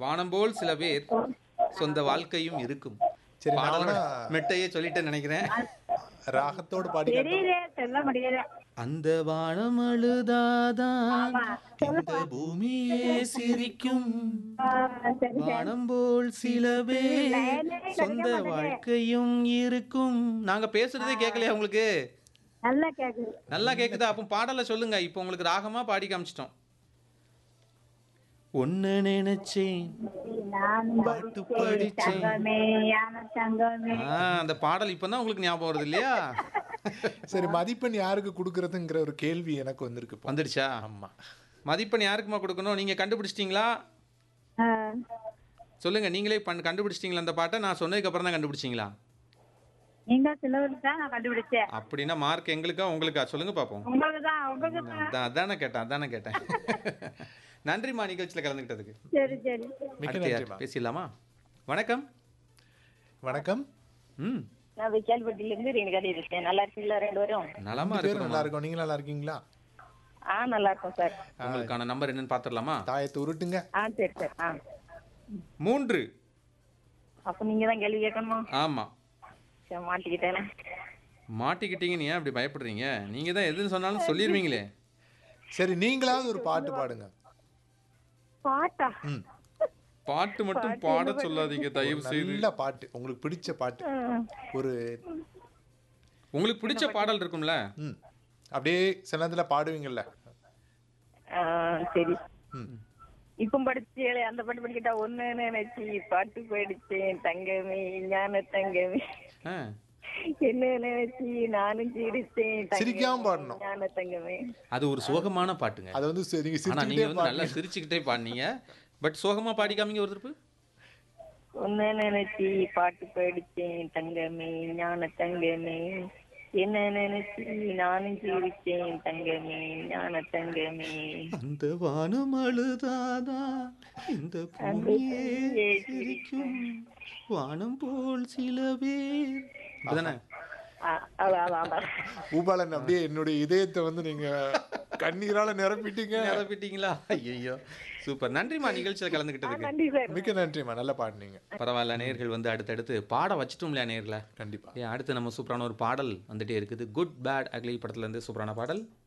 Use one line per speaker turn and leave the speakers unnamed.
வானம் போல் சில பேர் சொந்த வாழ்க்கையும் இருக்கும்
சரி, நான்
பாடலோட
வேணா-
மெட்டையே சொல்லிட்டேன்னு நினைக்கிறேன்
ராகத்தோடு பாடி காட்டுங்க.
தெரியல சொல்ல முடியல
அந்த வானம் அழுதாதான் இந்த பூமியே சிரிக்கும்
ஆ, சரி சரி
வானம் போல் சில பேர் சொந்த வாழ்க்கையும் இருக்கும் நாங்க பேசுறதே கேட்கலையா உங்களுக்கு
நல்லா கேக்குது
நல்லா கேக்குதா அப்போ பாடலை சொல்லுங்க இப்போ உங்களுக்கு ராகமா பாடி காமிச்சிட்டோம் ஒன்னு நினைச்சேன்
நான்
பாட்டு
படிச்சேன்
படிச்சேன்.
தங்கமே யான தங்கமே
ஆ, அந்த பாடல் இப்பதான் உங்களுக்கு ஞாபகம் வருது இல்லையா
சரி மதிப்பெண் யாருக்கு கொடுக்கறதுங்கிற ஒரு கேள்வி எனக்கு வந்திருக்கு இப்போ.
வந்துடுச்சா
ஆமா
மதிப்பெண் யாருக்குமா கொடுக்கணும் நீங்க கண்டுபிடிச்சிட்டீங்களா
ஆ,
சொல்லுங்க நீங்களே பண் கண்டுபிடிச்சிட்டீங்களா அந்த பாட்டை நான் சொன்னதுக்கு அப்புறம் தான் கண்டுபிடிச்சிங்களா
நீங்க சிலவருக்கு தான் நான் கண்டுபிடிச்சேன்
அப்படின்னா மார்க் எங்களுக்கா உங்களுக்கா சொல்லுங்க பார்ப்போம்
உங்களுக்கு தான் உங்களுக்கு தான்
அதான் அதானே கேட்டேன் அதானே கேட்டேன் நன்றிம்மா நிகழ்ச்சியில் கலந்துக்கிட்டதுக்கு
சரி சரி
மிக்க
அடுத்து யார்?
நன்றிமா
பேசிடலாமா வணக்கம்
வணக்கம்
ம்
நான் விக்கால்பட்டியில இருந்து ரேணுகாடி இருக்கேன் நல்லா இருக்கீங்களா ரெண்டு பேரும்
நலமா
ரெண்டு பேரும்
இருக்கிறோம்
நல்லா இருக்கோம் நீங்க நல்லா இருக்கீங்களா
ஆ நல்லா இருக்கும் சார்
உங்களுக்கான நம்பர் என்னன்னு பார்த்துடலாமா
தாயத்தை உருட்டுங்க
ஆ சரி சார் ஆ
மூன்று
அப்போ நீங்க தான் கேள்வி கேட்கணுமா
ஆமா
சரி மாட்டிக்கிட்டேனே
மாட்டிக்கிட்டீங்கன்னு ஏன் அப்படி பயப்படுறீங்க நீங்க தான் எதுன்னு சொன்னாலும் சொல்லிடுவீங்களே
சரி நீங்களாவது ஒரு பாட்டு பாடுங்க
பாட்டா
ம்
பாட்டு மட்டும் பாட சொல்லாதீங்க தயவு செய்து
நல்ல பாட்டு உங்களுக்கு பிடிச்ச பாட்டு ஒரு
உங்களுக்கு பிடிச்ச பாடல் இருக்கும்ல
ம் அப்படியே சில நேரத்துல பாடுவீங்கல்ல
ஆ, சரி
ம்
இப்போ படிச்சீங்களே அந்த பாட்டு படிக்கிட்டா ஒண்ணு நினைச்சு பாட்டு படிச்சேன் தங்கமே ஞான தங்கமே
ஆ,
என்ன நினைச்சு நானும் சிரிச்சேன் தங்கமே,
சிரிக்காம பாடணும்.
ஞான தங்கமே
அது ஒரு சோகமான பாட்டுங்க
அது வந்து சரி, நீங்க
ஆனா நீங்க
சிரிச்சுக்கிட்டே
வந்து நல்லா
பாடுங்க
சிரிச்சுக்கிட்டே பாடினீங்க பட் சோகமா பாடி காமிங்க ஒரு திருப்பு
ஒன்னு நினைச்சு பாட்டு படிச்சேன் தங்கமே ஞான தங்கமே என்ன நினைச்சு நானும் சிரிச்சேன் தங்கமே ஞான தங்கமே
அந்த வானம் அழுதாதா இந்த பூமியே சிரிக்கும் வானம் போல் சில பேர் அப்படிதானே
ஆ, அதான் அதான், அதான்
பூபாலன் அப்படியே என்னுடைய இதயத்தை வந்து நீங்க கண்ணீரால நிரப்பிட்டீங்க
நிரப்பிட்டீங்களா ஐயோ சூப்பர் நன்றிம்மா நிகழ்ச்சியில் கலந்துக்கிட்டதுக்கு
நன்றி சார்
மிக்க நன்றிம்மா நல்லா பாடுனீங்க
பரவாயில்ல நேர்கள் வந்து அடுத்தடுத்து பாட வச்சிட்டோம் இல்லையா நேர்ல
கண்டிப்பா
ஏன் அடுத்து நம்ம சூப்பரான ஒரு பாடல் வந்துட்டே இருக்குது குட் பேட் அக்லி படத்துல இருந்து சூப்பரான பாடல்